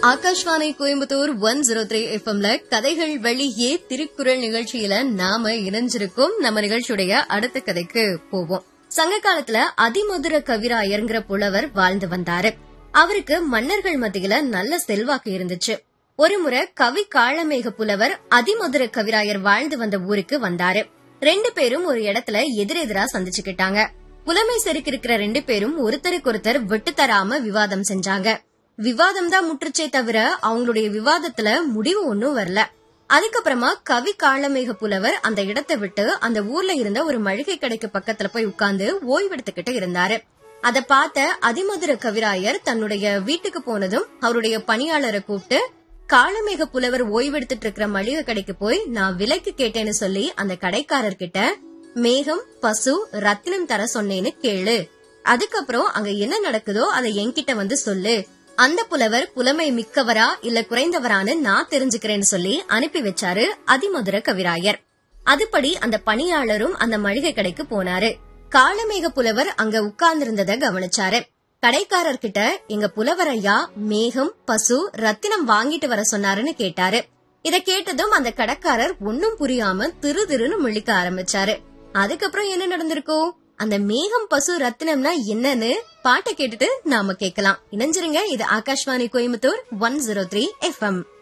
Akashvani Coimbatore one zero three எஃப்எம்ல கதைகள் வெளியே திருக்குறள் நிகழ்ச்சியில நாம இணைஞ்சிருக்கோம் நம்ம நிகழ்ச்சியுடைய அடுத்த கதைக்கு போவோம் சங்க காலத்துல அதிமதுர கவிராயர்ங்கிற புலவர் வாழ்ந்து வந்தாரு அவருக்கு மன்னர்கள் மத்தியில நல்ல செல்வாக்கு இருந்துச்சு ஒருமுறை கவி காளமேக புலவர் அதிமதுர கவிராயர் வாழ்ந்து வந்த ஊருக்கு வந்தாரு ரெண்டு பேரும் ஒரு இடத்துல எதிரெதிரா சந்திச்சுக்கிட்டாங்க புலமை செருக்கு இருக்கிற ரெண்டு பேரும் ஒருத்தருக்கு ஒருத்தர் விட்டு தராம விவாதம் செஞ்சாங்க விவாதம் தான் முற்றுச்சே தவிர அவங்களுடைய விவாதத்துல முடிவு ஒன்னும் வரல அதுக்கப்புறமா கவி காளமேக புலவர் அந்த இடத்தை விட்டு அந்த ஊர்ல இருந்த ஒரு மளிகை கடைக்கு பக்கத்துல போய் உட்கார்ந்து ஓய்வெடுத்துக்கிட்டு இருந்தாரு அத பார்த்த அதிமதுர கவிராயர் தன்னுடைய வீட்டுக்கு போனதும் அவருடைய பணியாளரை கூப்பிட்டு காளமேக புலவர் ஓய்வெடுத்துட்டு இருக்கிற மளிகை கடைக்கு போய் நான் விலைக்கு கேட்டேன்னு சொல்லி அந்த கடைக்காரர் கிட்ட மேகம் பசு ரத்தினம் தர சொன்னேன்னு கேளு அதுக்கப்புறம் அங்க என்ன நடக்குதோ அதை என்கிட்ட வந்து சொல்லு அந்த புலவர் புலமை மிக்கவரா இல்ல குறைந்தவரான்னு நான் தெரிஞ்சுக்கிறேன்னு சொல்லி அனுப்பி வச்சாரு அதிமதுர கவிராயர் அதுபடி அந்த பணியாளரும் அந்த மளிகை கடைக்கு போனாரு காளமேக புலவர் அங்க உட்கார்ந்திருந்தத கவனிச்சாரு கடைக்காரர் கிட்ட எங்க புலவர் ஐயா மேகம் பசு ரத்தினம் வாங்கிட்டு வர சொன்னாருன்னு கேட்டாரு இத கேட்டதும் அந்த கடைக்காரர் ஒன்னும் புரியாம திரு திருன்னு முழிக்க ஆரம்பிச்சாரு அதுக்கப்புறம் என்ன நடந்திருக்கும் அந்த மேகம் பசு ரத்தினம்னா என்னன்னு பாட்டை கேட்டுட்டு நாம கேட்கலாம் இணைஞ்சிருங்க இது Akashvani Coimbatore one zero three FM